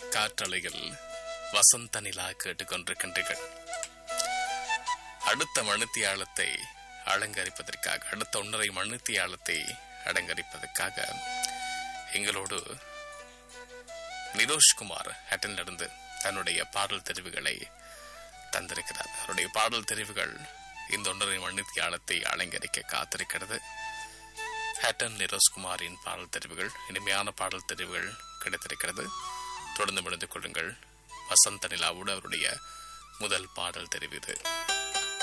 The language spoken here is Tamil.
காற்றலையில் வசந்த நிலா கேட்டுக்கொண்டிருக்கின்றீர்கள் அடுத்த மணித்தியாலத்தை அலங்கரிப்பதற்காக அடுத்த ஒன்றரை மணித்தியாலத்தை அலங்கரிப்பதற்காக எங்களோடு நிரோஷ்குமார் ஹட்டனிலிருந்து தன்னுடைய பாடல் தெரிவுகளை தந்திருக்கிறார் அவருடைய பாடல் தெரிவுகள் இந்த ஒன்றரை மணித்தியாலத்தை அலங்கரிக்க காத்திருக்கிறது ஹேட்டன் நிரோஷ்குமாரின் பாடல் தெரிவுகள் இனிமையான பாடல் தெரிவுகள் கிடைத்திருக்கிறது தொடர்ந்து முடிந்து கொள்ளுங்கள் வசந்த நிலாவோடு அவருடைய முதல் பாடல் தெரிவிது